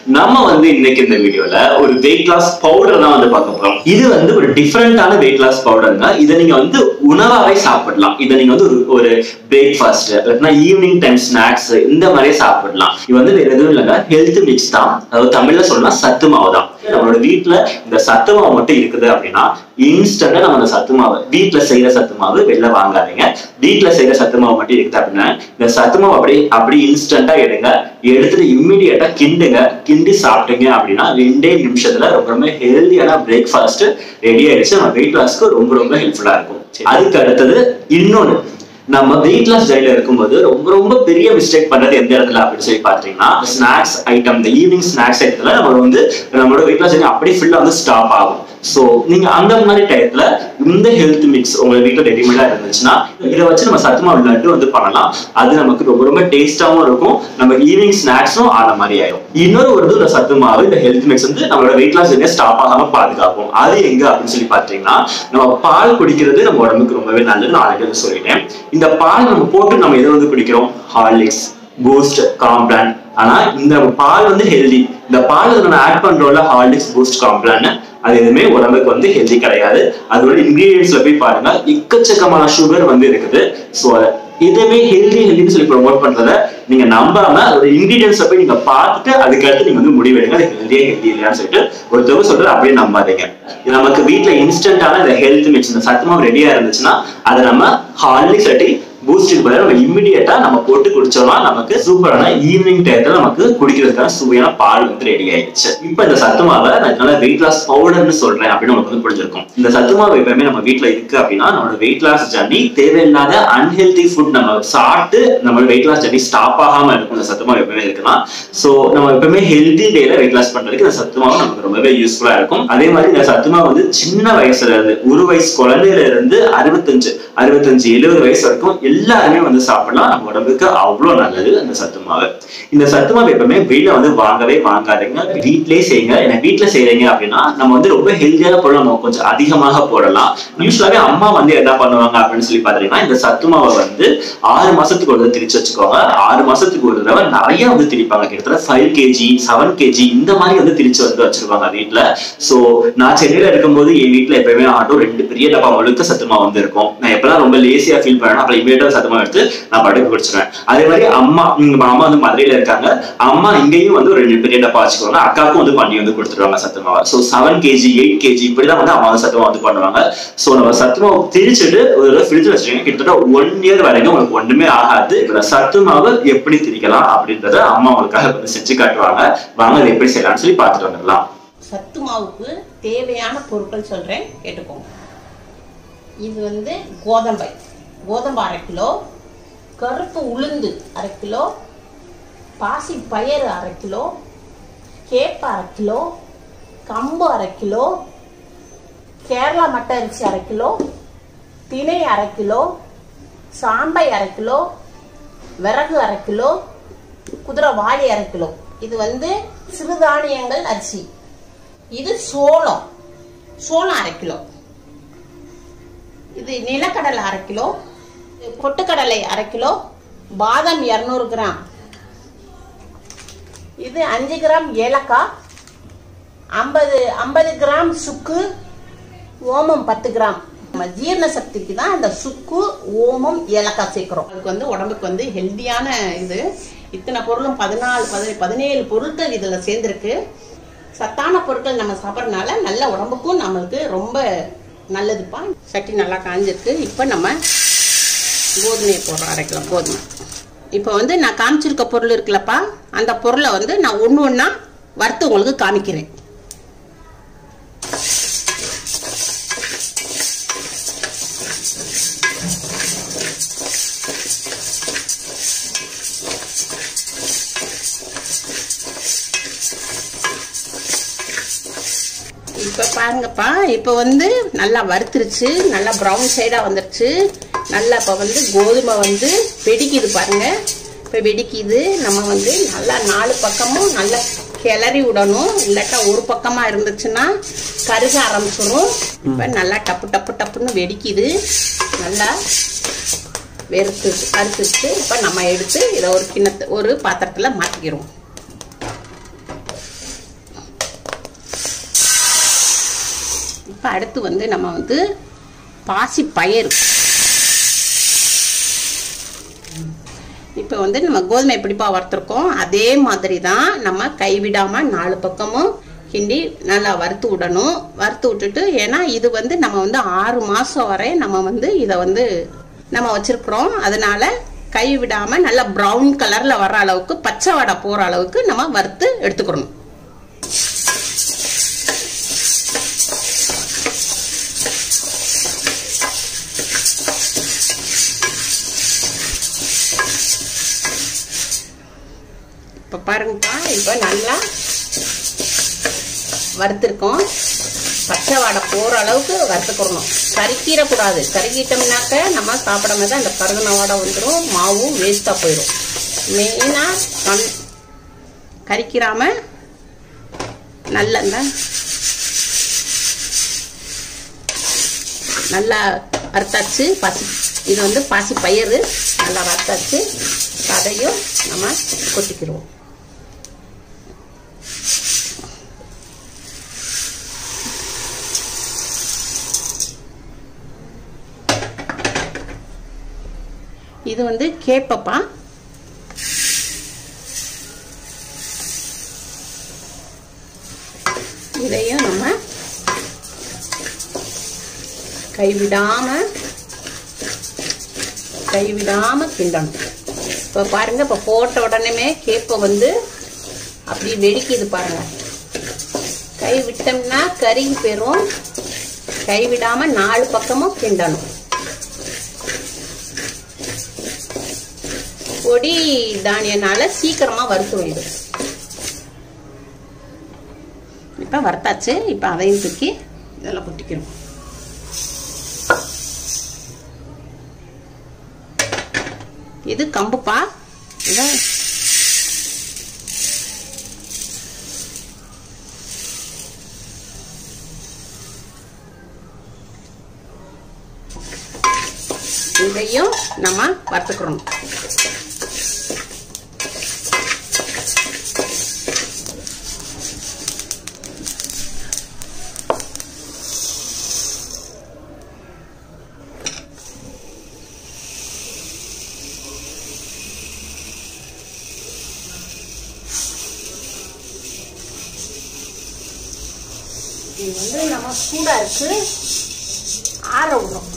நம்ம வந்து இன்னைக்கு இந்த வீடியோல ஒரு வெயிட் லாஸ் பவுடர் தான் வந்து பார்க்க போறோம் இது வந்து ஒரு டிஃப்ரெண்டான வெயிட் லாஸ் பவுடர்ங்க இதை நீங்க வந்து உணவாவே சாப்பிடலாம் இதை நீங்க வந்து ஒரு ஒரு பிரேக்ஃபாஸ்ட் இல்லைன்னா ஈவினிங் டைம் ஸ்நாக்ஸ் இந்த மாதிரியே சாப்பிடலாம் இது வந்து வேற எதுவும் இல்லைங்க ஹெல்த் மிக்ஸ் தான் அதாவது தமிழ்ல சொல்லலாம் சத்து மாவு தான் நம்மளோட வீட்ல இந்த சத்து மாவு மட்டும் இருக்குது அப்படின்னா இன்ஸ்டன்டா நம்ம அந்த சத்து மாவு வீட்ல செய்யற சத்து மாவு வெளில வாங்காதீங்க வீட்ல செய்யற சத்து மாவு மட்டும் இருக்குது அப்படின்னா இந்த சத்து மாவு அப்படி அப்படி இன்ஸ்டன்டா எடுங்க எடுத்துட்டு இம்மிடியட்டா கிண்டுங்க கிண்டி சாப்பிட்டீங்க அப்படின்னா ரெண்டே நிமிஷத்துல ரொம்ப ரொம்ப ஹெல்தியான பிரேக்ஃபாஸ்ட் ரெடி ஆயிடுச்சு நம்ம வெயிட் லாஸ்க்கு ரொம்ப ரொம்ப ஹெல்ப்ஃபுல்லா இருக்கும் அதுக்கு அடுத்தது இன்னொன்னு நம்ம வெயிட் லாஸ் டயட்ல இருக்கும்போது ரொம்ப ரொம்ப பெரிய மிஸ்டேக் பண்றது எந்த இடத்துல அப்படின்னு சொல்லி பாத்தீங்கன்னா ஸ்நாக்ஸ் ஐட்டம் இந்த ஈவினிங் ஸ்நாக்ஸ் ஐட்டத்துல நம்ம வந்து நம்மளோட வெயிட் லாஸ் அப்படியே ஃபுல்லா வந்து ஸ்டாப் ஆகும் ஸோ நீங்க அந்த மாதிரி டயத்துல இந்த ஹெல்த் மிக்ஸ் உங்க வீட்டுல ரெடிமேடா இருந்துச்சுன்னா இதை வச்சு நம்ம சத்துமாவு லட்டு வந்து பண்ணலாம் அது நமக்கு ரொம்ப ரொம்ப டேஸ்டாவும் இருக்கும் நம்ம ஈவினிங் ஸ்நாக்ஸும் ஆன மாதிரி ஆயிடும் இன்னொரு ஒரு இந்த சத்து மாவு இந்த ஹெல்த் மிக்ஸ் வந்து நம்மளோட வெயிட் லாஸ் எங்க ஸ்டாப் ஆகாம பாதுகாக்கும் அது எங்க அப்படின்னு சொல்லி பாத்தீங்கன்னா நம்ம பால் குடிக்கிறது நம்ம உடம்புக்கு ரொம்பவே நல்லது நான் ஆல்ரெடி வந்து சொல்லிட்டேன் இந்த பால் நம்ம போட்டு நம்ம எதை வந்து குடிக்கிறோம் ஹார்லிக்ஸ் பூஸ்ட் காம்ப்ளான் ஆனா இந்த பால் வந்து ஹெல்தி இந்த பால் நம்ம ஆட் பண்றோம்ல ஹார்லிக்ஸ் பூஸ்ட் காம்ப்ளான் அது எதுவுமே உடம்புக்கு வந்து ஹெல்தி கிடையாது அதோட இன்கிரீடியன்ஸ்ல போய் பாருங்க எக்கச்சக்கமான சுகர் வந்து இருக்குது ஸோ எதுவுமே ஹெல்தி ஹெல்தின்னு சொல்லி ப்ரொமோட் பண்றத நீங்க நம்பாம அதோட இன்கிரீடியன்ஸை போய் நீங்க பார்த்துட்டு அதுக்கடுத்து நீங்க வந்து முடிவெடுங்க அது ஹெல்தியா ஹெல்தி இல்லையான்னு சொல்லிட்டு ஒருத்தவங்க சொல்றது அப்படியே நம்பாதீங்க இது நமக்கு வீட்டுல இன்ஸ்டன்டான இந்த ஹெல்த் மிக்ஸ் இந்த சத்துமாவு ரெடியா இருந்துச்சுன்னா அதை நம்ம ஹார்லிக்ஸ் அட்டி பூஸ்டுக்கு பதிலாக நம்ம இம்மிடியட்டா நம்ம போட்டு குடிச்சோம்னா நமக்கு சூப்பரான ஈவினிங் டயத்துல நமக்கு குடிக்கிறதுக்கான சுவையான பால் வந்து ரெடி ஆயிடுச்சு இப்போ இந்த சத்து மாவை நான் இதனால வெயிட் லாஸ் பவுடர்னு சொல்றேன் அப்படின்னு உங்களுக்கு வந்து புரிஞ்சிருக்கும் இந்த சத்து மாவு எப்பவுமே நம்ம வீட்டுல இருக்கு அப்படின்னா நம்மளோட வெயிட் லாஸ் ஜர்னி தேவையில்லாத அன்ஹெல்தி ஃபுட் நம்ம சாப்பிட்டு நம்மளோட வெயிட் லாஸ் ஜர்னி ஸ்டாப் ஆகாம இருக்கும் இந்த சத்து மாவு எப்பவுமே இருக்குன்னா ஸோ நம்ம எப்பவுமே ஹெல்தி டேல வெயிட் லாஸ் பண்றதுக்கு இந்த சத்து மாவு நமக்கு ரொம்பவே யூஸ்ஃபுல்லா இருக்கும் அதே மாதிரி இந்த சத்து மாவு வந்து சின்ன வயசுல இருந்து ஒரு வயசு குழந்தையில இருந்து அறுபத்தஞ்சு அறுபத்தஞ்சு எழுபது வயசு வரைக்கும் எல்லாருமே வந்து சாப்பிடலாம் நம்ம உடம்புக்கு அவ்வளவு நல்லது அந்த சத்து மாவு இந்த சத்து மாவு எப்பவுமே வெளியில வந்து வாங்கவே வாங்காதீங்க வீட்லயே செய்யுங்க ஏன்னா வீட்டுல செய்யறீங்க அப்படின்னா நம்ம வந்து ரொம்ப ஹெல்தியான பொருள் நம்ம கொஞ்சம் அதிகமாக போடலாம் யூஸ்வலாவே அம்மா வந்து என்ன பண்ணுவாங்க அப்படின்னு சொல்லி பாத்தீங்கன்னா இந்த சத்து மாவை வந்து ஆறு மாசத்துக்கு ஒரு தடவை திரிச்சு வச்சுக்கோங்க ஆறு மாசத்துக்கு ஒரு தடவை நிறைய வந்து திரிப்பாங்க கிட்டத்தட்ட ஃபைவ் கேஜி செவன் கேஜி இந்த மாதிரி வந்து திரிச்சு வந்து வச்சிருவாங்க வீட்டுல சோ நான் சென்னையில இருக்கும்போது என் வீட்டுல எப்பயுமே ஆட்டோ ரெண்டு பெரிய டப்பா முழுக்க சத்து மாவு வந்து இருக்கும் நான் எப்பெல்லாம் ரொம்ப லேசியா ஃபீல் பண்ணேன் அப்புறம் இமீடியட்டா சத்துமா எடுத்து நான் படுக்க குடிச்சிருவேன் அதே மாதிரி அம்மா இங்க அம்மா வந்து மதுரையில இருக்காங்க அம்மா இங்கேயும் வந்து ஒரு ரெண்டு பெரிய டப்பா வச்சுக்கோங்க அக்காவுக்கும் வந்து பண்ணி வந்து கொடுத்துருவாங்க சத்துமாவை so seven KG eight KG இப்படிதான் வந்து அம்மா வந்து சத்துமா வந்து பண்ணுவாங்க ஸோ நம்ம சத்துமாவை திரிச்சுட்டு ஒரு ஃப்ரிட்ஜ் வச்சிருக்கீங்க கிட்டத்தட்ட ஒன் இயர் வரைக்கும் உங்களுக்கு ஒண்ணுமே ஆகாது இந்த சத்து மாவு எப்படி திரிக்கலாம் அப்படின்றத அம்மா உங்களுக்காக வந்து செஞ்சு காட்டுவாங்க வாங்க அதை எப்படி செய்யலாம்னு சொல்லி பார்த்துட்டு வந்துடலாம் சத்து மாவுக்கு தேவையான பொருட்கள் சொல்கிறேன் கேட்டுக்கோங்க இது வந்து கோதம்பை கோதம்பு அரை கிலோ கருப்பு உளுந்து அரை கிலோ பாசி பயறு அரை கிலோ கேப்பை அரை கிலோ கம்பு அரை கிலோ கேரளா மட்டை அரிசி அரை கிலோ திணை அரை கிலோ சாம்பை அரை கிலோ விறகு அரை கிலோ குதிரை வாளி அரை கிலோ இது வந்து சிறுதானியங்கள் அரிசி இது சோளம் சோளம் அரை கிலோ இது நிலக்கடலை அரை கிலோ பொட்டுக்கடலை அரை கிலோ பாதாம் இரநூறு கிராம் இது அஞ்சு கிராம் ஏலக்காய் ஐம்பது ஐம்பது கிராம் சுக்கு ஓமம் பத்து கிராம் நம்ம ஜீரண சக்திக்கு தான் இந்த சுக்கு ஓமம் ஏலக்காய் சேர்க்கிறோம் அதுக்கு வந்து உடம்புக்கு வந்து ஹெல்த்தியான இது இத்தனை பொருளும் பதினாலு பதினே பதினேழு பொருட்கள் இதில் சேர்ந்துருக்கு சத்தான பொருட்கள் நம்ம சாப்பிட்றதுனால நல்ல உடம்புக்கும் நம்மளுக்கு ரொம்ப நல்லதுப்பா சட்டி நல்லா காஞ்சிருக்கு இப்போ நம்ம கோதுமையை போடுறோம் அரை கிலோ கோதுமை இப்போ வந்து நான் காமிச்சிருக்க பொருள் இருக்குல்லப்பா அந்த பொருளை வந்து நான் ஒன்று ஒன்றா வறுத்து உங்களுக்கு காமிக்கிறேன் இப்போ பாருங்கப்பா இப்போ வந்து நல்லா வறுத்துருச்சு நல்லா ப்ரௌன் சைடாக வந்துருச்சு நல்லா இப்போ வந்து கோதுமை வந்து வெடிக்குது பாருங்க இப்போ வெடிக்குது நம்ம வந்து நல்லா நாலு பக்கமும் நல்லா கிளறி விடணும் இல்லாட்டா ஒரு பக்கமாக இருந்துச்சுன்னா கருக ஆரம்பிச்சிடும் இப்போ நல்லா டப்பு டப்பு டப்புன்னு வெடிக்குது நல்லா வெறுத்து அறுத்துச்சு இப்போ நம்ம எடுத்து இதை ஒரு கிண்ணத்து ஒரு பாத்திரத்தில் மாற்றிக்கிறோம் இப்போ அடுத்து வந்து நம்ம வந்து பாசி பயிர் இப்போ வந்து நம்ம கோதுமை எப்படிப்பா வறுத்துருக்கோம் அதே மாதிரி தான் நம்ம கைவிடாமல் நாலு பக்கமும் கிண்டி நல்லா வறுத்து விடணும் வறுத்து விட்டுட்டு ஏன்னா இது வந்து நம்ம வந்து ஆறு மாதம் வரை நம்ம வந்து இதை வந்து நம்ம வச்சுருக்குறோம் அதனால கை விடாமல் நல்லா ப்ரௌன் கலரில் வர்ற அளவுக்கு பச்சை வடை போகிற அளவுக்கு நம்ம வறுத்து எடுத்துக்கிறணும் இப்போ பாருங்கப்பா இப்போ நல்லா வறுத்துருக்கோம் பச்சை வாடை போகிற அளவுக்கு வறுத்துக்கிறணும் கருக்கிடக்கூடாது கருக்கிட்டோம்னாக்க நம்ம சாப்பிடும் போது அந்த கருகின வாடை வந்துடும் மாவும் வேஸ்ட்டாக போயிடும் மெயினாக கண் கறிக்கிறாம நல்ல இந்த நல்லா வறுத்தாச்சு பசி இது வந்து பாசி பயிறு நல்லா வறுத்தாச்சு அதையும் நம்ம கொட்டிக்கிடுவோம் இது வந்து கேப்பப்பா இதையும் நம்ம கைவிடாம கைவிடாம கிண்டணும் இப்போ பாருங்க இப்போ போட்ட உடனே கேப்பை வந்து அப்படி வெடிக்குது பாருங்க கை விட்டோம்னா கருகி போயிடும் கை விடாம நாலு பக்கமும் கிண்டணும் பொடி தானியனால சீக்கிரமா வறுத்து விடுது இப்போ வறுத்தாச்சு இப்போ அதையும் தூக்கி இதெல்லாம் கொட்டிக்கிறோம் இது கம்புப்பா இதான் இதையும் நம்ம வறுத்துக்கிறோம் இது வந்து நம்ம சூடா இருக்கு ஆற விடும்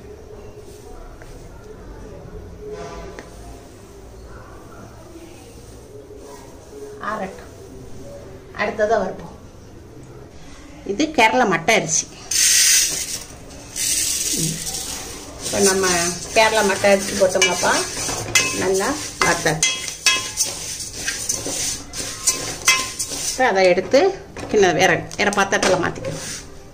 ஆறட்டும் அடுத்ததா வருப்போம் இது கேரளா மட்டை அரிசி இப்போ நம்ம கேரளா மட்டை அரிசி போட்டோம்னாப்பா நல்லா வறுத்தாச்சு இப்போ அதை எடுத்து கிண்ண வேற வேற பாத்திரத்தில் மாற்றிக்கணும்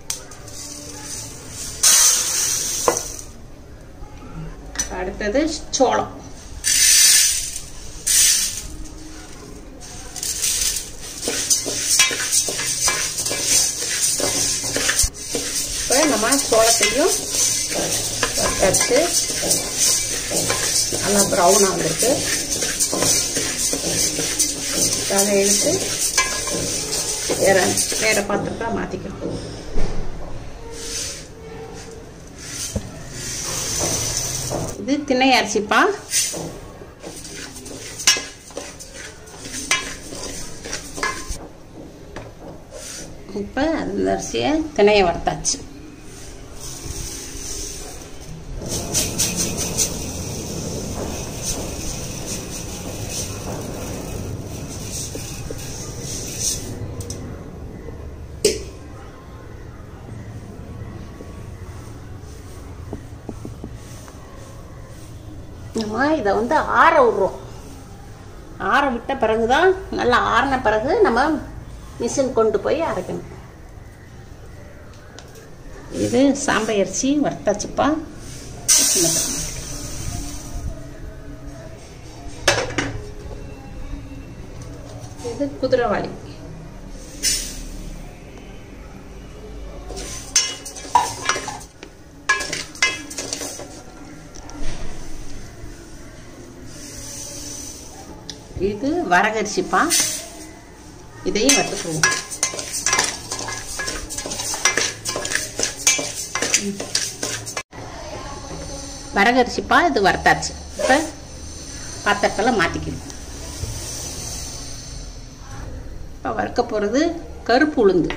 அடுத்தது சோளம் இப்போ நம்ம சோளத்தையும் வறுத்து நல்லா ப்ரௌனாக வந்திருக்கு அதை எடுத்து வேற வேற பாத்திரத்தை மாற்றிக்கணும் இது திணை அரிசிப்பா இப்போ அந்த அரிசியை திணையை வறுத்தாச்சு நம்ம இதை வந்து ஆற விட்றோம் ஆற விட்ட பிறகு தான் நல்லா ஆறின பிறகு நம்ம மிஷின் கொண்டு போய் அரைக்கணும் இது சாம்பை அரிசி வறுத்தாச்சுப்பா சின்ன பழம். இது குதிரைவாளி இது வரகரிசிப்பா இதையும் வறுத்துக்குவோம் வரகரிசிப்பா இது வறுத்தாச்சு இப்போ பாத்திரத்தில் மாற்றிக்கணும் இப்போ வறுக்க போகிறது கருப்பு உளுந்து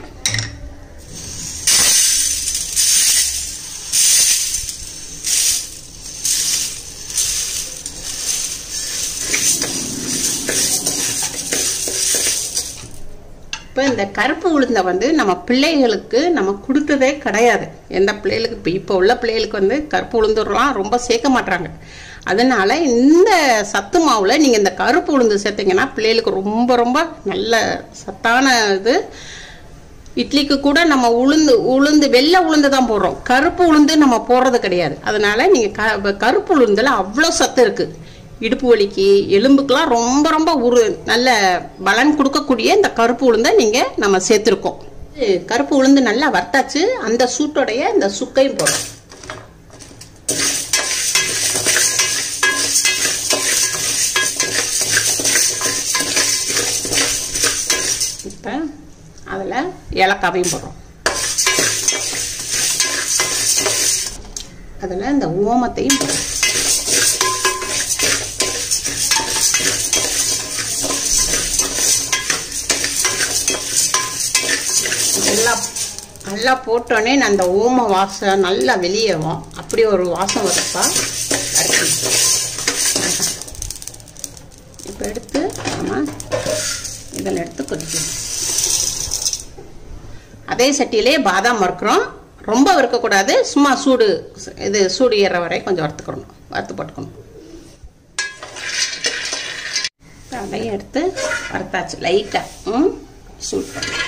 இப்போ இந்த கருப்பு உளுந்தை வந்து நம்ம பிள்ளைகளுக்கு நம்ம கொடுத்ததே கிடையாது எந்த பிள்ளைகளுக்கு இப்போ இப்போ உள்ள பிள்ளைகளுக்கு வந்து கருப்பு உளுந்துலாம் ரொம்ப சேர்க்க மாட்டாங்க அதனால இந்த சத்து மாவில் நீங்கள் இந்த கருப்பு உளுந்து சேர்த்தீங்கன்னா பிள்ளைகளுக்கு ரொம்ப ரொம்ப நல்ல சத்தான இது இட்லிக்கு கூட நம்ம உளுந்து உளுந்து வெள்ளை உளுந்து தான் போடுறோம் கருப்பு உளுந்து நம்ம போடுறது கிடையாது அதனால நீங்கள் க கருப்பு உளுந்தில் அவ்வளோ சத்து இருக்குது இடுப்பு வலிக்கு எலும்புக்கெலாம் ரொம்ப ரொம்ப ஒரு நல்ல பலன் கொடுக்கக்கூடிய இந்த கருப்பு உளுந்தை நீங்கள் நம்ம சேர்த்துருக்கோம் இது கருப்பு உளுந்து நல்லா வறுத்தாச்சு அந்த சூட்டோடைய இந்த சுக்கையும் போடுறோம் இப்போ அதில் ஏலக்காவையும் போடுறோம் அதில் இந்த ஓமத்தையும் போடுறோம் நல்லா நல்லா போட்டோடனே நான் அந்த ஓம வாசம் நல்லா வெளியேறும் அப்படி ஒரு வாசம் வரப்பா அரைக்கணும் இப்போ எடுத்து நம்ம இதில் எடுத்து கொதிக்கணும் அதே சட்டியிலே பாதாம் வறுக்கிறோம் ரொம்ப வறுக்கக்கூடாது சும்மா சூடு இது சூடு ஏற வரை கொஞ்சம் வறுத்துக்கணும் வறுத்து போட்டுக்கணும் அதையும் எடுத்து வறுத்தாச்சு லைட்டாக ம் சூடு பண்ணியாச்சு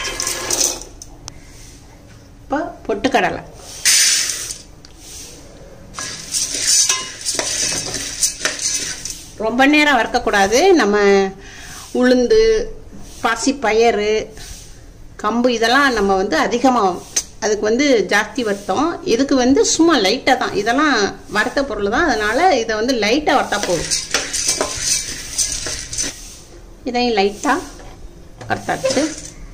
இப்போ பொட்டுக்கடலை ரொம்ப நேரம் வறுக்கக்கூடாது நம்ம உளுந்து பாசிப்பயறு கம்பு இதெல்லாம் நம்ம வந்து அதிகமாக அதுக்கு வந்து ஜாஸ்தி வறுத்தோம் இதுக்கு வந்து சும்மா லைட்டாக தான் இதெல்லாம் வறுத்த பொருள் தான் அதனால் இதை வந்து லைட்டாக வறுத்தா போதும் இதையும் லைட்டாக வறுத்தாச்சு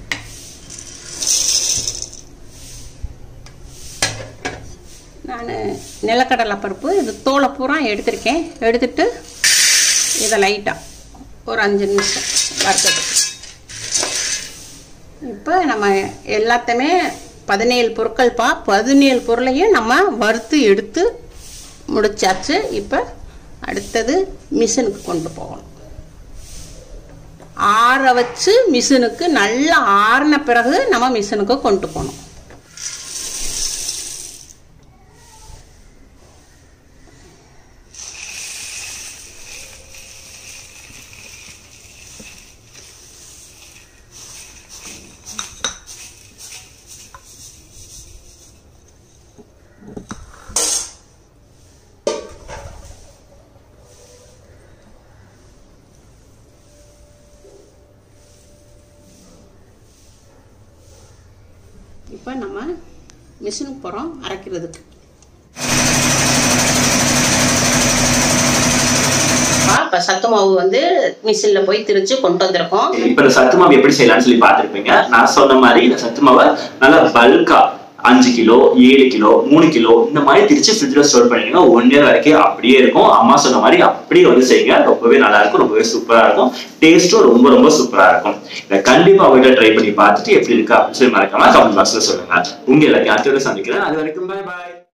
நான் நிலக்கடலை பருப்பு இது தோலை பூரா எடுத்திருக்கேன் எடுத்துட்டு இதை லைட்டாக ஒரு அஞ்சு நிமிஷம் வறுத்தது இப்போ நம்ம எல்லாத்தையுமே பதினேழு பொருட்கள் பா பதினேழு பொருளையும் நம்ம வறுத்து எடுத்து முடிச்சாச்சு இப்போ அடுத்தது மிஷினுக்கு கொண்டு போகணும் ஆற வச்சு மிஷினுக்கு நல்லா ஆறின பிறகு நம்ம மிஷினுக்கு கொண்டு போகணும் இப்போ நம்ம மிஷினுக்கு போகிறோம் அரைக்கிறதுக்கு இப்போ சத்து மாவு வந்து மிஷினில் போய் திரிச்சு கொண்டு வந்திருக்கோம் இப்ப இந்த சத்து மாவு எப்படி செய்யலாம்னு சொல்லி பார்த்திருப்பீங்க நான் சொன்ன மாதிரி இந்த சத்து மாவை நல்லா பல்கா அஞ்சு கிலோ ஏழு கிலோ மூணு கிலோ இந்த மாதிரி திரிச்சு ஃப்ரிட்ஜில் ஸ்டோர் பண்ணிடுங்க ஒன் இயர் வரைக்கும் அப்படியே இருக்கும் அம்மா சொன்ன மாதிரி அப்படியே வந்து செய்யுங்க ரொம்பவே நல்லா இருக்கும் ரொம்பவே சூப்பரா இருக்கும் டேஸ்ட்டும் ரொம்ப ரொம்ப சூப்பரா இருக்கும் இதை கண்டிப்பா வீட்டில் ட்ரை பண்ணி பார்த்துட்டு எப்படி இருக்கு அப்படின்னு சொல்லி மறக்காம கமெண்ட் பாக்ஸ்ல சொல்லுங்க உங்க எல்லாத்தையும் அடுத்தது சந்திக்கிறேன் அது வரைக்கும் பை பாய்